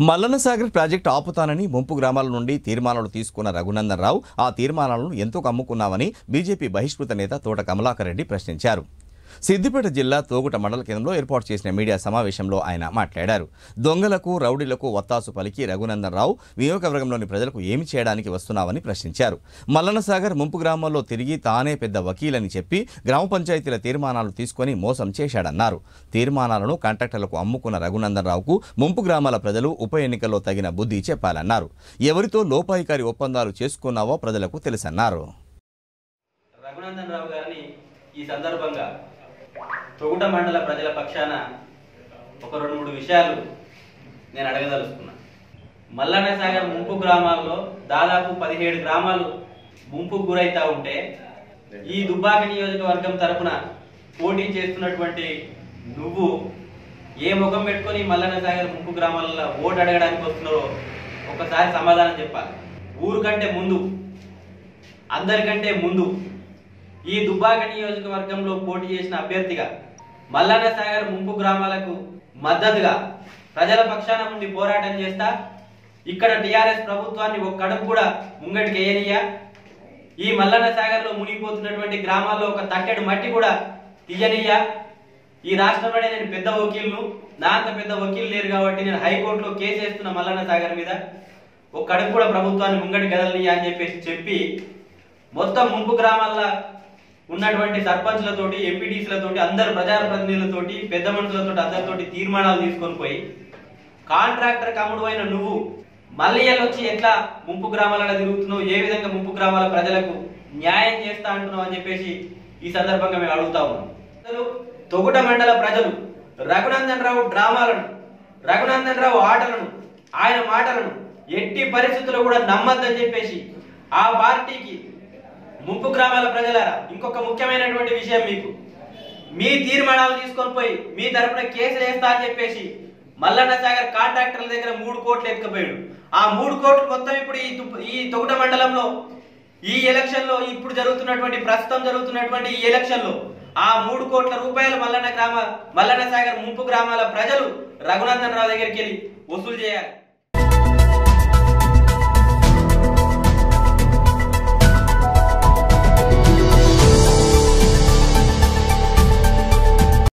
Mallanna Sagar project ఆపుతానని ముంపు గ్రామాల నుండి తీర్మానాలు తీసుకున్న రఘునందన్ రావు ఆ తీర్మానాలను ఎంతో కమ్ముకున్నామని బీజేపీ బహిష్కృత నేత తోట కమలాకర్ రెడ్డి ప్రశ్నించారు సిద్దిపేట జిల్లా తోగుట మండల కేంద్రంలో ఏర్పాటు చేసిన మీడియా సమావేశంలో ఆయన మాట్లాడారు దొంగలకు రౌడీలకు వత్తాసు పలికి రఘునందన్ రావు నియోజకవర్గంలోని ప్రజలకు ఏమి చేయడానికి వస్తున్నావని ప్రశ్నించారు మల్లన్నసాగర్ ముంపు గ్రామాల్లో తిరిగి తానే పెద్ద వకీలని చెప్పి గ్రామ పంచాయతీల తీర్మానాలు తీసుకొని మోసం చేశాడన్నారు తీర్మానాలను కాంట్రాక్టర్లకు అమ్ముకున్న రఘునందన్ రావుకు ముంపు గ్రామాల ప్రజలు ఉప ఎన్నికల్లో తగిన బుద్ధి చెప్పాలన్నారు ఎవరితో లోపాయికారి ఒప్పందాలు చేసుకున్నావో ప్రజలకు తెలుసన్నారు రఘునందన్ రావు గారిని ఈ సందర్భంగా తొగుట మండల ప్రజల పక్షాన ఒక రెండు మూడు విషయాలు నేను అడగదలుచుకున్నా మల్లన్న సాగర్ ముంపు గ్రామాల్లో దాదాపు పదిహేడు గ్రామాలు ముంపుకు గురైతా ఉంటే ఈ దుబ్బాక నియోజకవర్గం తరపున పోటీ చేస్తున్నటువంటి నువ్వు ఏ ముఖం పెట్టుకొని మల్లన్న సాగర్ ముంపు గ్రామాలలో ఓటు అడగడానికి వస్తున్నారో ఒకసారి సమాధానం చెప్పాలి ఊరు కంటే ముందు అందరికంటే ముందు ఈ దుబ్బాక నియోజకవర్గంలో పోటీ చేసిన అభ్యర్థిగా మల్లన్న సాగర్ ముంపు గ్రామాలకు మద్దతుగా ప్రజల పక్షాన ఉండి పోరాటం చేస్తా ఇక్కడ టిఆర్ఎస్ ప్రభుత్వాన్ని ఒక్క అడుగు కూడా ముంగటికి వేయనియ్యా ఈ మల్లన్న సాగర్ లో మునిగిపోతున్నటువంటి గ్రామాల్లో ఒక తట్టెడు మట్టి కూడా తీయనియ్యా ఈ రాష్ట్రంలోనే నేను పెద్ద వకీల్ను నా అంత పెద్ద వకీల్ లేరు కాబట్టి నేను హైకోర్టులో కేసు వేస్తున్న మల్లన్న సాగర్ మీద ఒక్క అడుగు కూడా ప్రభుత్వాన్ని ముంగటి గదలనియ్యా అని చెప్పేసి చెప్పి మొత్తం ముంపు గ్రామాల్లో ఉన్నటువంటి సర్పంచ్లతోటి ఎంపీటీసీలతోటి అందరు ప్రజాప్రతినిధులతోటి పెద్ద మనుషులతోటి అందరితోటి తీర్మానాలు తీసుకొని పోయి కాంట్రాక్టర్ కమ్ముడు అయిన నువ్వు మళ్ళీ వచ్చి ఎట్లా ముంపు గ్రామాలలో తిరుగుతున్నావు ఏ విధంగా ముంపు గ్రామాల ప్రజలకు న్యాయం చేస్తా అంటున్నావు అని చెప్పేసి ఈ సందర్భంగా మేము అడుగుతా ఉన్నాం ప్రజలు, తొగుట మండల ప్రజలు రఘునందన్ రావు డ్రామాలను రఘునందన్ రావు ఆటలను ఆయన మాటలను ఎట్టి పరిస్థితుల్లో కూడా నమ్మద్దని చెప్పేసి ఆ పార్టీకి ముంపు గ్రామాల ప్రజలారా ఇంకొక ముఖ్యమైనటువంటి విషయం మీకు మీ తీర్మానాలు తీసుకొని పోయి మీ తరపున కేసులు వేస్తా అని చెప్పేసి మల్లన్న సాగర్ కాంట్రాక్టర్ల దగ్గర మూడు కోట్లు ఎత్తుకుపోయాడు ఆ మూడు కోట్లు మొత్తం ఇప్పుడు ఈ తుప్- ఈ తొగుట మండలంలో ఈ ఎలక్షన్ లో ఇప్పుడు జరుగుతున్నటువంటి ప్రస్తుతం జరుగుతున్నటువంటి ఈ ఎలక్షన్ లో ఆ మూడు కోట్ల రూపాయలు మల్లన్న గ్రామ మల్లన్న సాగర్ ముంపు గ్రామాల ప్రజలు రఘునందన్ రావు దగ్గరికి వెళ్ళి వసూలు చేయాలి